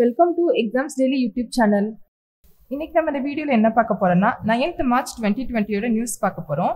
welcome to exams daily YouTube channel இன்னைக்கு நம்ம இந்த வீடியோவில் என்ன பார்க்க போறோம்னா நைன்த் மார்ச் டுவெண்ட்டி டுவெண்ட்டியோட நியூஸ் பார்க்க போறோம்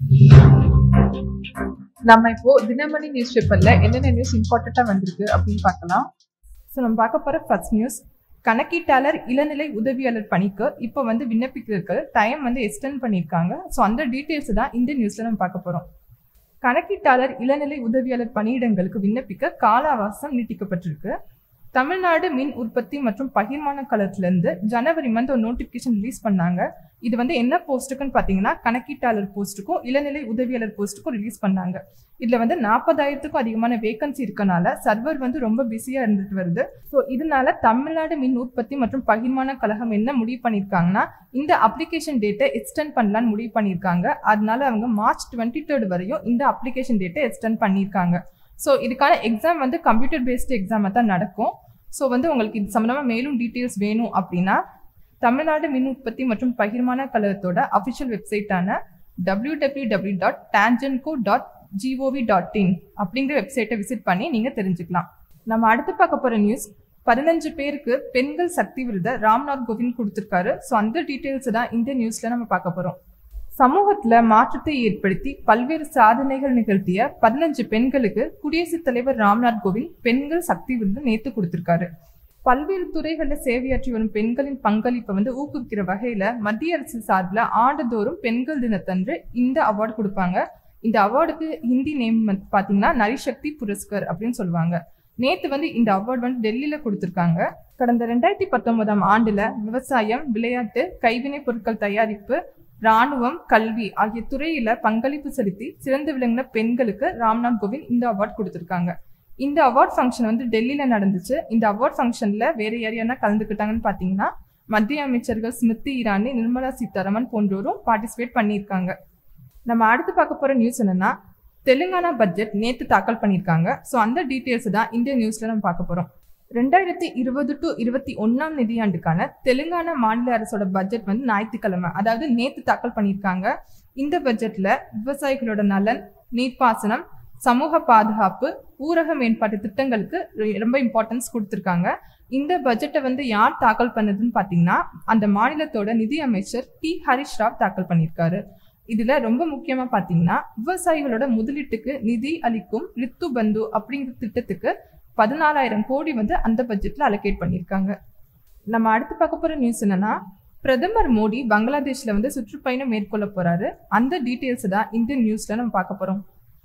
நம்ம இப்போ தினமணி நியூஸ் பேப்பர்ல என்னென்ன நியூஸ் இம்பார்ட்டண்டா வந்திருக்கு அப்படின்னு பார்க்கலாம் ஸோ நம்ம பார்க்க போற ஃபர்ஸ்ட் நியூஸ் கணக்கீட்டாளர் இளநிலை உதவியாளர் பணிக்கு இப்போ வந்து விண்ணப்பிக்கிறதுக்கு டைம் வந்து எக்ஸ்டெண்ட் பண்ணியிருக்காங்க ஸோ அந்த டீட்டெயில்ஸ் தான் இந்த நியூஸ்ல நம்ம பார்க்க போறோம் கணக்கீட்டாளர் இளநிலை உதவியாளர் பணியிடங்களுக்கு விண்ணப்பிக்க கால அவகாசம் நீட்டிக்கப்பட்டிருக்கு தமிழ்நாடு மின் உற்பத்தி மற்றும் பகிர்மான களத்திலிருந்து ஜனவரி மந்த் ஒரு நோட்டிஃபிகேஷன் ரிலீஸ் பண்ணாங்க இது வந்து என்ன போஸ்ட்டுக்குன்னு பார்த்தீங்கன்னா கணக்கீட்டாளர் போஸ்ட்டுக்கும் இளநிலை உதவியாளர் போஸ்ட்டுக்கும் ரிலீஸ் பண்ணாங்க இதில் வந்து நாற்பதாயிரத்துக்கும் அதிகமான வேகன்சி இருக்கனால சர்வர் வந்து ரொம்ப பிஸியாக இருந்துட்டு வருது ஸோ இதனால தமிழ்நாடு மின் உற்பத்தி மற்றும் பகிர்மான கழகம் என்ன முடிவு பண்ணியிருக்காங்கன்னா இந்த அப்ளிகேஷன் டேட்டை எக்ஸ்டெண்ட் பண்ணலான்னு முடிவு பண்ணியிருக்காங்க அதனால அவங்க மார்ச் டுவெண்ட்டி தேர்ட் வரையும் இந்த அப்ளிகேஷன் டேட்டை எக்ஸ்டெண்ட் பண்ணியிருக்காங்க ஸோ இதுக்கான எக்ஸாம் வந்து கம்ப்யூட்டர் பேஸ்டு எக்ஸாமாக தான் நடக்கும் ஸோ வந்து உங்களுக்கு இது சம்மந்தமாக மேலும் டீட்டெயில்ஸ் வேணும் அப்படின்னா தமிழ்நாடு மின் உற்பத்தி மற்றும் பகிர்மான கழகத்தோட அஃபிஷியல் வெப்சைட்டான W W W dot Tangedco dot GOV dot in அப்படிங்கிற வெப்சைட்டை விசிட் பண்ணி நீங்கள் தெரிஞ்சுக்கலாம் நம்ம அடுத்து பார்க்க போகிற நியூஸ் பதினஞ்சு பேருக்கு பெண்கள் சக்தி விருதை ராம்நாத் கோவிந்த் கொடுத்துருக்காரு ஸோ அந்த டீட்டெயில்ஸ் தான் இந்த நியூஸில் நம்ம பார்க்க போகிறோம் சமூகத்துல மாற்றத்தை ஏற்படுத்தி பல்வேறு சாதனைகள் நிகழ்த்திய பதினஞ்சு பெண்களுக்கு குடியரசுத் தலைவர் ராம்நாத் கோவிந்த் பெண்கள் சக்தி விருது நேத்து கொடுத்திருக்காரு பல்வேறு துறைகளில் சேவையாற்றி வரும் பெண்களின் பங்களிப்பை வந்து ஊக்குவிக்கிற வகையில மத்திய அரசு சார்பில் ஆண்டுதோறும் பெண்கள் தினத்தன்று இந்த அவார்டு கொடுப்பாங்க இந்த அவார்டுக்கு ஹிந்தி நேம் வந்து பார்த்தீங்கன்னா நரிசக்தி புரஸ்கர் அப்படின்னு சொல்லுவாங்க நேத்து வந்து இந்த அவார்டு வந்து டெல்லியில கொடுத்துருக்காங்க கடந்த ரெண்டாயிரத்தி பத்தொன்பதாம் ஆண்டுல விவசாயம் விளையாட்டு கைவினை பொருட்கள் தயாரிப்பு ராணுவம் கல்வி ஆகிய துறையில பங்களிப்பு செலுத்தி சிறந்து விளங்கின பெண்களுக்கு ராம்நாத் கோவிந்த் இந்த அவார்ட் கொடுத்துருக்காங்க இந்த அவார்ட் ஃபங்க்ஷன் வந்து டெல்லியில நடந்துச்சு இந்த அவார்ட் ஃபங்க்ஷன்ல வேற யார் யாரா கலந்துக்கிட்டாங்கன்னு பாத்தீங்கன்னா மத்திய அமைச்சர்கள் ஸ்மிருதி இரானி நிர்மலா சீதாராமன் போன்றோரும் பார்ட்டிசிபேட் பண்ணியிருக்காங்க நம்ம அடுத்து பார்க்க போற நியூஸ் என்னன்னா தெலுங்கானா பட்ஜெட் நேத்து தாக்கல் பண்ணியிருக்காங்க ஸோ அந்த டீட்டெயில்ஸ் தான் இந்த நியூஸ்ல நம்ம பார்க்க போறோம் ரெண்டாயிரத்தி இருபது டு இருபத்தி ஒன்னாம் நிதியாண்டுக்கான தெலுங்கானா மாநில அரசோட பட்ஜெட் வந்து ஞாயிற்றுக்கிழமை அதாவது நேத்து தாக்கல் பண்ணியிருக்காங்க இந்த பட்ஜெட்ல விவசாயிகளோட நலன் நீர்ப்பாசனம் சமூக பாதுகாப்பு ஊரக மேம்பாட்டு திட்டங்களுக்கு ரொம்ப இம்பார்ட்டன்ஸ் கொடுத்துருக்காங்க இந்த பட்ஜெட்டை வந்து யார் தாக்கல் பண்ணதுன்னு பார்த்தீங்கன்னா அந்த மாநிலத்தோட நிதி அமைச்சர் டி ஹரிஷ் ராவ் தாக்கல் பண்ணியிருக்காரு இதுல ரொம்ப முக்கியமா பாத்தீங்கன்னா விவசாயிகளோட முதலீட்டுக்கு நிதி அளிக்கும் ரித்து பந்து அப்படிங்கிற திட்டத்துக்கு பதினாலாயிரம் கோடி வந்து அந்த பட்ஜெட்ல அலோகேட் பண்ணியிருக்காங்க நம்ம அடுத்து பார்க்க போற நியூஸ் என்னன்னா பிரதமர் மோடி பங்களாதேஷ்ல வந்து சுற்றுப்பயணம் மேற்கொள்ள போறாரு அந்த டீட்டெயில்ஸ் தான் இந்த நியூஸ்ல நம்ம பார்க்க போறோம்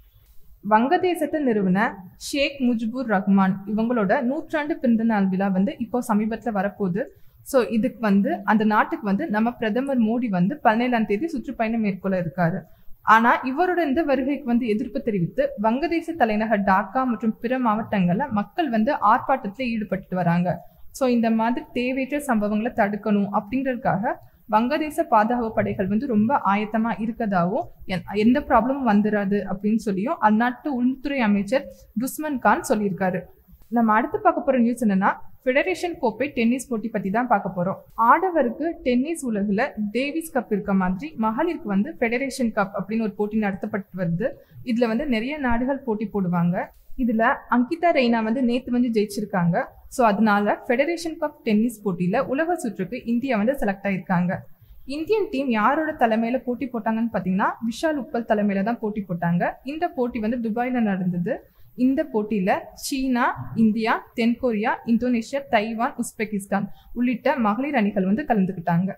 வங்கதேசத்தை நிறுவன ஷேக் முஜிபுர் ரஹ்மான் இவங்களோட நூற்றாண்டு பிறந்த நாள் விழா வந்து இப்போ சமீபத்தில் வரப்போகுது ஸோ இதுக்கு வந்து அந்த நாட்டுக்கு வந்து நம்ம பிரதமர் மோடி வந்து பதினேழாம் தேதி சுற்றுப்பயணம் மேற்கொள்ள இருக்காரு ஆனா இவரோட இந்த வருகைக்கு வந்து எதிர்ப்பு தெரிவித்து வங்கதேச தலைநகர் டாக்கா மற்றும் பிற மாவட்டங்கள்ல மக்கள் வந்து ஆர்ப்பாட்டத்துல ஈடுபட்டு வராங்க ஸோ இந்த மாதிரி தேவையற்ற சம்பவங்களை தடுக்கணும் அப்படிங்கிறதுக்காக வங்கதேச பாதுகாப்பு படைகள் வந்து ரொம்ப ஆயத்தமா இருக்கதாவும் எந்த ப்ராப்ளமும் வந்துடாது அப்படின்னு சொல்லியும் அந்நாட்டு உள்துறை அமைச்சர் துஸ்மன் கான் சொல்லியிருக்காரு நம்ம அடுத்து பார்க்க போற நியூஸ் என்னன்னா ஃபெடரேஷன் கோப்பை டென்னிஸ் போட்டி பத்தி தான் பார்க்க போறோம் ஆடவருக்கு டென்னிஸ் உலகில் டேவிஸ் கப் இருக்க மாதிரி மகளிருக்கு வந்து ஃபெடரேஷன் கப் அப்படின்னு ஒரு போட்டி நடத்தப்பட்டு வருது இதுல வந்து நிறைய நாடுகள் போட்டி போடுவாங்க இதுல அங்கிதா ரெய்னா வந்து நேத்து வந்து ஜெயிச்சிருக்காங்க ஸோ அதனால ஃபெடரேஷன் கப் டென்னிஸ் போட்டியில உலக சுற்றுக்கு இந்தியா வந்து செலக்ட் ஆயிருக்காங்க இந்தியன் டீம் யாரோட தலைமையில போட்டி போட்டாங்கன்னு பாத்தீங்கன்னா விஷால் உப்பல் தலைமையில தான் போட்டி போட்டாங்க இந்த போட்டி வந்து துபாயில நடந்தது இந்த போட்டியில சீனா இந்தியா தென்கொரியா இந்தோனேஷியா தைவான் உஸ்பெகிஸ்தான் உள்ளிட்ட மகளிர் அணிகள் வந்து கலந்துக்கிட்டாங்க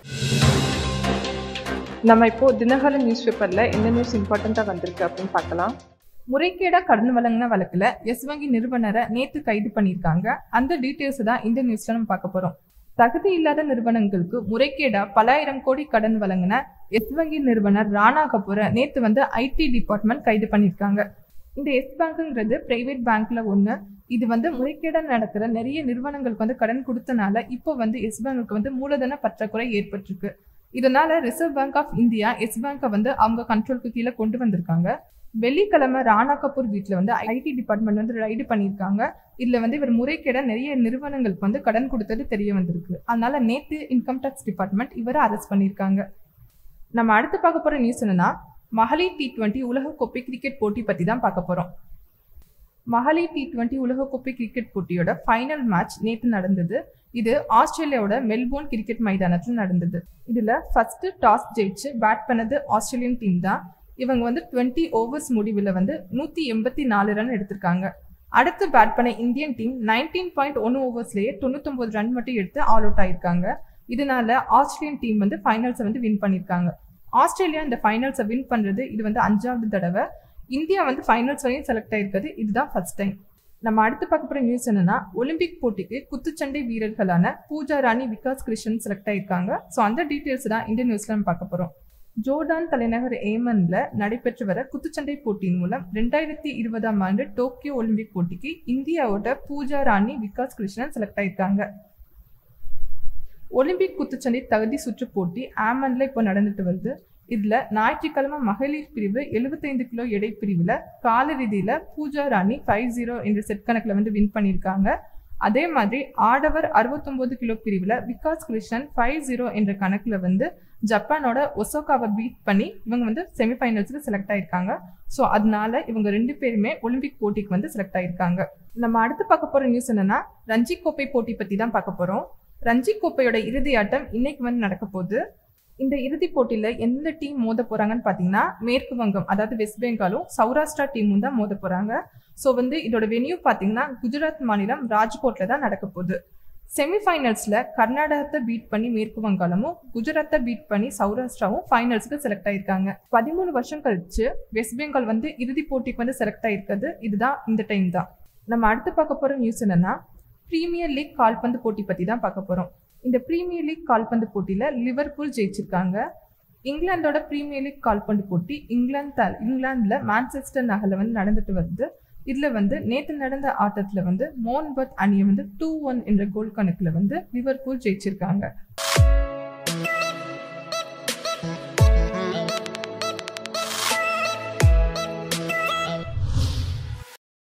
நம்ம இப்போ தினகரன் நியூஸ் பேப்பர்ல என்ன நியூஸ் இம்பார்ட்டண்டா வந்திருக்கு அப்படின்னு பார்க்கலாம் முறைகேடா கடன் வழங்கின வழக்குல எஸ் வங்கி நிறுவனரை நேத்து கைது பண்ணியிருக்காங்க அந்த டீட்டெயில்ஸ் தான் இந்த நியூஸ்ல நம்ம பார்க்க போறோம் தகுதி இல்லாத நிறுவனங்களுக்கு முறைகேடா பலாயிரம் கோடி கடன் வழங்கின எஸ் வங்கி நிறுவனர் ராணா கபூரை நேத்து வந்து ஐடி டிபார்ட்மெண்ட் கைது பண்ணியிருக்காங்க இந்த எஸ் பேங்க்குங்கிறது பிரைவேட் பேங்க்ல ஒன்று இது வந்து முறைகேடா நடக்கிற நிறைய நிறுவனங்களுக்கு வந்து கடன் கொடுத்தனால இப்போ வந்து எஸ் பேங்குக்கு வந்து மூலதன பற்றாக்குறை ஏற்பட்டிருக்கு இதனால reserve bank of India Yes பேங்கை வந்து அவங்க கண்ட்ரோலுக்கு கீழே கொண்டு வந்திருக்காங்க வெள்ளிக்கிழமை ராணா கபூர் வீட்டில் வந்து ஐடி டிபார்ட்மெண்ட் வந்து ரைடு பண்ணியிருக்காங்க இதில் வந்து இவர் முறைகேட நிறைய நிறுவனங்களுக்கு வந்து கடன் கொடுத்தது தெரிய வந்திருக்கு அதனால நேற்று இன்கம் டேக்ஸ் டிபார்ட்மெண்ட் இவரை அரெஸ்ட் பண்ணியிருக்காங்க நம்ம அடுத்து பார்க்க போகிற நியூஸ் என்னன்னா மகளிர் டி டுவெண்ட்டி உலகக்கோப்பை கிரிக்கெட் போட்டி பற்றி தான் பார்க்க போகிறோம் மகளிர் டி டுவெண்ட்டி உலகக்கோப்பை கிரிக்கெட் போட்டியோட ஃபைனல் மேட்ச் நேற்று நடந்தது இது ஆஸ்திரேலியாவோட மெல்போர்ன் கிரிக்கெட் மைதானத்தில் நடந்தது இதுல ஃபர்ஸ்ட் டாஸ் ஜெயிச்சு பேட் பண்ணது ஆஸ்திரேலியன் டீம் தான் இவங்க வந்து டுவெண்ட்டி ஓவர்ஸ் முடிவில் வந்து நூற்றி எண்பத்தி நாலு ரன் எடுத்திருக்காங்க அடுத்து பேட் பண்ண Indian team nineteen point one ஓவர்ஸ்லேயே தொண்ணூத்தொம்பது ரன் மட்டும் எடுத்து ஆல் அவுட் ஆயிருக்காங்க இதனால ஆஸ்திரேலியன் டீம் வந்து ஃபைனல்ஸை வந்து வின் பண்ணியிருக்காங்க ஆஸ்திரேலியா இந்த ஃபைனல்ஸை வின் பண்ணுறது இது வந்து அஞ்சாவது தடவை இந்தியா வந்து ஃபைனல்ஸ் வரையும் செலக்ட் ஆயிருக்கிறது இதுதான் ஃபர்ஸ்ட் டைம் நம்ம அடுத்து பார்க்க போகிற நியூஸ் என்னன்னா ஒலிம்பிக் போட்டிக்கு குத்துச்சண்டை வீரர்களான பூஜா ராணி விகாஸ் கிருஷ்ணன் செலக்ட் ஆயிருக்காங்க ஸோ அந்த டீட்டெயில்ஸ் தான் இந்த நியூஸ்ல நம்ம பார்க்க போகிறோம் ஜோர்டான் தலைநகர் ஏமன்ல நடைபெற்று வர குத்துச்சண்டை போட்டியின் மூலம் ரெண்டாயிரத்தி இருபதாம் ஆண்டு டோக்கியோ ஒலிம்பிக் போட்டிக்கு இந்தியாவோட பூஜா ராணி விகாஸ் கிருஷ்ணன் செலக்ட் ஆயிருக்காங்க ஒலிம்பிக் குத்துச்சண்டை தகுதி சுற்று போட்டி ஆமன்ல இப்போ நடந்துட்டு வருது இதுல ஞாயிற்றுக்கிழமை மகளிர் பிரிவு 75 கிலோ எடை பிரிவுல காலிறுதியில பூஜா ராணி ஃபைவ் ஜீரோ என்ற செட் கணக்குல வந்து வின் பண்ணியிருக்காங்க அதே மாதிரி ஆடவர் 69 கிலோ பிரிவுல விகாஸ் கிருஷ்ணன் ஃபைவ் ஜீரோ என்ற கணக்குல வந்து ஜப்பானோட ஒசோகாவை பீட் பண்ணி இவங்க வந்து செமிஃபைனல்ஸ்க்கு செலக்ட் ஆயிருக்காங்க ஸோ அதனால இவங்க ரெண்டு பேருமே ஒலிம்பிக் போட்டிக்கு வந்து செலக்ட் ஆயிருக்காங்க நம்ம அடுத்து பார்க்க போற நியூஸ் என்னன்னா ரஞ்சி கோப்பை போட்டி பத்தி தான் பார்க்க போறோம் ரஞ்சி கோப்பையோட இறுதி ஆட்டம் இன்னைக்கு வந்து நடக்க போகுது இந்த இறுதிப் போட்டியில எந்த டீம் மோத போறாங்கன்னு பாத்தீங்கன்னா மேற்கு வங்கம் அதாவது வெஸ்ட் பெங்காலும் சௌராஷ்டிரா டீமும் தான் மோத போறாங்க ஸோ வந்து இதோட வென்யூ பாத்தீங்கன்னா குஜராத் மாநிலம் ராஜ்கோட்ல தான் நடக்க போகுது செமிஃபைனல்ஸ்ல கர்நாடகத்தை பீட் பண்ணி மேற்கு வங்காளமும் குஜராத்தை பீட் பண்ணி சௌராஷ்டிராவும் ஃபைனல்ஸ்க்கு செலக்ட் ஆயிருக்காங்க பதிமூணு வருஷம் கழிச்சு வெஸ்ட் பெங்கால் வந்து இறுதிப் போட்டிக்கு வந்து செலக்ட் ஆயிருக்கிறது இதுதான் இந்த டைம் தான் நம்ம அடுத்து பார்க்க போற நியூஸ் என்னன்னா பிரீமியர் லீக் கால்பந்து போட்டி பத்தி தான் பார்க்க போறோம் இந்த பிரீமியர் லீக் கால்பந்து போட்டியில லிவர்பூல் ஜெயிச்சிருக்காங்க இங்கிலாந்தோட பிரீமியர் லீக் கால்பந்து போட்டி இங்கிலாந்து இங்கிலாந்துல மான்செஸ்டர் நகர்ல வந்து நடந்துட்டு வருது இதுல வந்து நேத்து நடந்த ஆட்டத்துல வந்து மோன்பத் அணியை வந்து டூ ஒன் என்ற கோல் கணக்குல வந்து லிவர்பூல் ஜெயிச்சிருக்காங்க